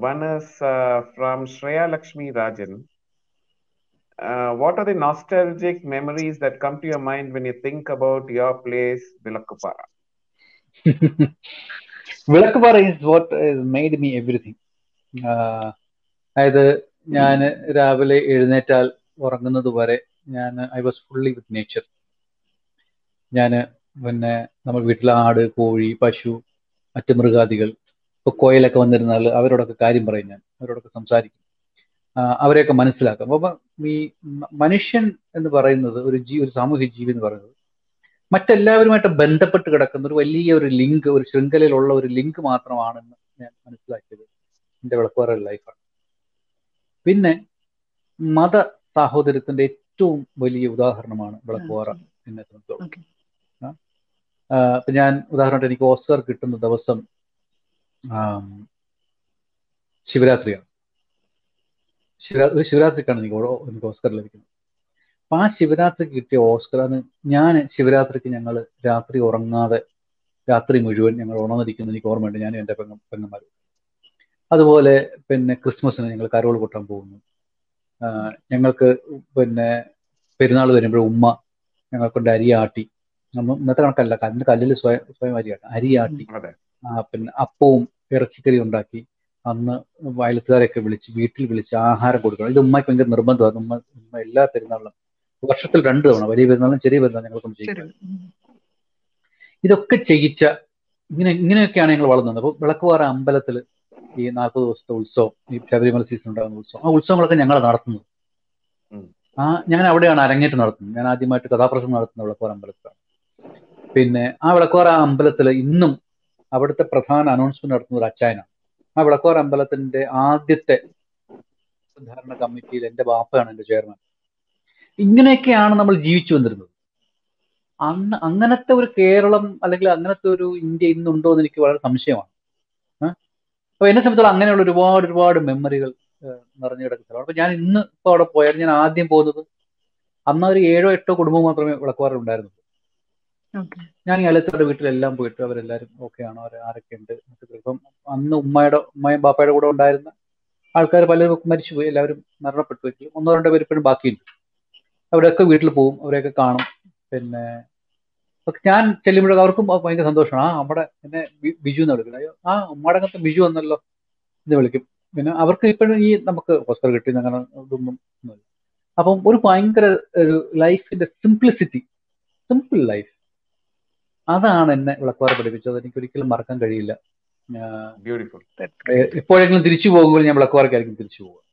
one is uh, from Shreya Lakshmi Rajan. Uh, what are the nostalgic memories that come to your mind when you think about your place, Vilakkupara? Vilakkupara is what made me everything അതായത് ഞാൻ രാവിലെ എഴുന്നേറ്റാൽ ഉറങ്ങുന്നത് വരെ ഞാൻ I was fully with nature ഞാൻ പിന്നെ നമ്മൾ വീട്ടിലെ ആട് കോഴി പശു മറ്റ് മൃഗാദികൾ ഇപ്പോൾ കോയിലൊക്കെ വന്നിരുന്നാൽ അവരോടൊക്കെ കാര്യം പറയും ഞാൻ അവരോടൊക്കെ സംസാരിക്കും ആ, അവരെയൊക്കെ മനസ്സിലാക്കും അപ്പം ഈ മ- മനുഷ്യൻ എന്ന് പറയുന്നത് ഒരു ജീ ഒരു സാമൂഹ്യ ജീവി എന്ന് പറയുന്നത് മറ്റെല്ലാവരുമായിട്ട് ബന്ധപ്പെട്ട് കിടക്കുന്ന ഒരു വലിയ ഒരു ലിങ്ക് ഒരു ശൃംഖലയിലുള്ള ഒരു ലിങ്ക് മാത്രമാണെന്ന് ഞാൻ മനസ്സിലാക്കിയത് എൻ്റെ വിളക്കുപാറ ലൈഫാണ് പിന്നെ മത സാഹോദര്യത്തിന്റെ ഏറ്റവും വലിയ ഉദാഹരണമാണ് വിളക്കുപാറ എന്നെ സംബന്ധിച്ചോളം Okay. ആ, ഇപ്പൊ ഞാൻ ഉദാഹരണമായിട്ട് എനിക്ക് ഓസ്കർ കിട്ടുന്ന ദിവസം ആം, ശിവരാത്രിയാണ് ശിവരാ ഒരു ശിവരാത്രിക്കാണ് എനിക്ക് ഓ- എനിക്ക് ഓസ്കർ ലഭിക്കുന്നത് അപ്പൊ ആ ശിവരാത്രിക്ക് കിട്ടിയ ഓസ്കർ അത് ഞാൻ ശിവരാത്രിക്ക് ഞങ്ങൾ രാത്രി ഉറങ്ങാതെ രാത്രി മുഴുവൻ ഞങ്ങൾ ഉണർന്നിരിക്കുന്നത് എനിക്ക് ഓർമ്മയുണ്ട് ഞാനും എൻ്റെ പെങ്ങ പെങ്ങന്മാരും അതുപോലെ പിന്നെ ക്രിസ്മസിന് ഞങ്ങൾ കരോൾ കൊട്ടാൻ പോകുന്നു ആ, ഞങ്ങൾക്ക് പിന്നെ പെരുന്നാൾ വരുമ്പോൾ ഉമ്മ ഞങ്ങൾക്കൊണ്ട് അരിയാട്ടി നമ്മ ഇന്നത്തെ കണക്കല്ല അന്ന് കല്ലിൽ സ്വയം സ്വയം അരിയാട്ടി അരിയാട്ടി അതെ ആ, പിന്നെ അപ്പവും ഇറച്ചിക്കറി ഉണ്ടാക്കി അന്ന് വയലത്തുകാരെയൊക്കെ വിളിച്ച് വീട്ടിൽ വിളിച്ച് ആഹാരം കൊടുക്കണം ഇത് ഉമ്മയ്ക്ക് ഭയങ്കര നിർബന്ധമാണ് ഉമ്മ ഉമ്മ എല്ലാ പെരുന്നാളിലും വർഷത്തിൽ രണ്ട് തവണ വലിയ പെരുന്നാളും ചെറിയ പെരുന്നാളും ഞങ്ങൾക്കൊന്നും ചെയ്യും ശരി ഉം. ഇതൊക്കെ ചെയ്യിച്ച ഇങ്ങനെ ഇങ്ങനെയൊക്കെയാണ് ഞങ്ങൾ വളർന്നത് അപ്പോൾ വിളക്കുപാറ അമ്പലത്തിൽ ഈ നാൽപ്പത് ദിവസത്തെ ഉത്സവം ഈ ശബരിമല സീസൺ ഉണ്ടാകുന്ന ഉത്സവം ആ ഉത്സവങ്ങളൊക്കെ ഞങ്ങൾ നടത്തുന്നത് ഉം. ആ ഞാൻ അവിടെയാണ് അരങ്ങേറ്റം നടത്തുന്നത് ഞാൻ ആദ്യമായിട്ട് കഥാപ്രസംഗം നടത്തുന്നത് വിളക്കുപാറ അമ്പലത്തിലാണ് പിന്നെ ആ വിളക്കുപാറ അമ്പലത്തിൽ ഇന്നും അവിടുത്തെ പ്രധാന അനൗൺസ്മെന്റ് നടത്തുന്നത് ഒരു അച്ചായനാണ് ആ വിളക്കുപാറ അമ്പലത്തിന്റെ ആദ്യത്തെ ധാരണ കമ്മിറ്റിയിൽ എന്റെ ബാപ്പയാണ് എന്റെ ചെയർമാൻ ഇങ്ങനെയൊക്കെയാണ് നമ്മൾ ജീവിച്ചു വന്നിരുന്നത് അന്ന് അങ്ങനത്തെ ഒരു കേരളം അല്ലെങ്കിൽ അങ്ങനത്തെ ഒരു ഇന്ത്യ ഇന്നുണ്ടോ എന്ന് എനിക്ക് വളരെ സംശയമാണ് ഏഹ്? അപ്പൊ എന്നെ സംബന്ധിച്ചിടത്തോളം അങ്ങനെയുള്ള ഒരുപാട് ഒരുപാട് മെമ്മറികൾ നിറഞ്ഞു കിടക്കുന്ന സ്ഥലമാണ് അപ്പൊ ഞാൻ ഇന്ന് ഇപ്പൊ അവിടെ പോയാൽ ഞാൻ ആദ്യം പോകുന്നത് അന്ന് ഒരു ഏഴോ എട്ടോ കുടുംബം മാത്രമേ വിളക്കുവാറിൽ ഉണ്ടായിരുന്നുള്ളൂ Okay. ഞാൻ ഈ അലത്തോടെ വീട്ടിലെല്ലാം പോയിട്ട് അവരെല്ലാവരും ഓക്കെ ആണോ അവർ ആരൊക്കെ ഉണ്ട് എന്നൊക്കെ ഇപ്പം അന്ന് ഉമ്മയുടെ ഉമ്മയും ബാപ്പയുടെ കൂടെ ഉണ്ടായിരുന്ന ആൾക്കാർ പലരും മരിച്ചുപോയി എല്ലാവരും മരണപ്പെട്ടു വെച്ചു ഒന്നോ രണ്ടോ പേര് ഇപ്പോഴും ബാക്കിയുണ്ട് അവരൊക്കെ വീട്ടിൽ പോകും അവരെയൊക്കെ കാണും പിന്നെ പക്ഷെ ഞാൻ ചെല്ലുമ്പോഴൊക്കെ അവർക്കും ഭയങ്കര സന്തോഷമാണ് ആ നമ്മുടെ എന്നെ ബി- ബിജു എന്ന് വിളിക്കുന്നത് അയ്യോ ആ ഉമ്മയുടെ അകത്ത് ബിജു എന്നല്ലോ എന്ന് വിളിക്കും പിന്നെ അവർക്ക് ഇപ്പോഴും ഈ നമുക്ക് ഓസ്കർ കിട്ടി അങ്ങനെ ഇതൊന്നും ഒന്നുമില്ല അപ്പം ഒരു ഭയങ്കര ഒരു ലൈഫിന്റെ സിംപ്ലിസിറ്റി സിമ്പിൾ ലൈഫ് അതാണ് എന്നെ വിളക്കുവാറ പഠിപ്പിച്ചത് എനിക്ക് ഒരിക്കലും മറക്കാൻ കഴിയില്ല ബ്യൂട്ടിഫുൾ That's ഏഹ് great. എപ്പോഴെങ്കിലും തിരിച്ചു പോകുമ്പോൾ ഞാൻ വിളക്കുവാറയ്ക്കായിരിക്കും തിരിച്ചു പോകുക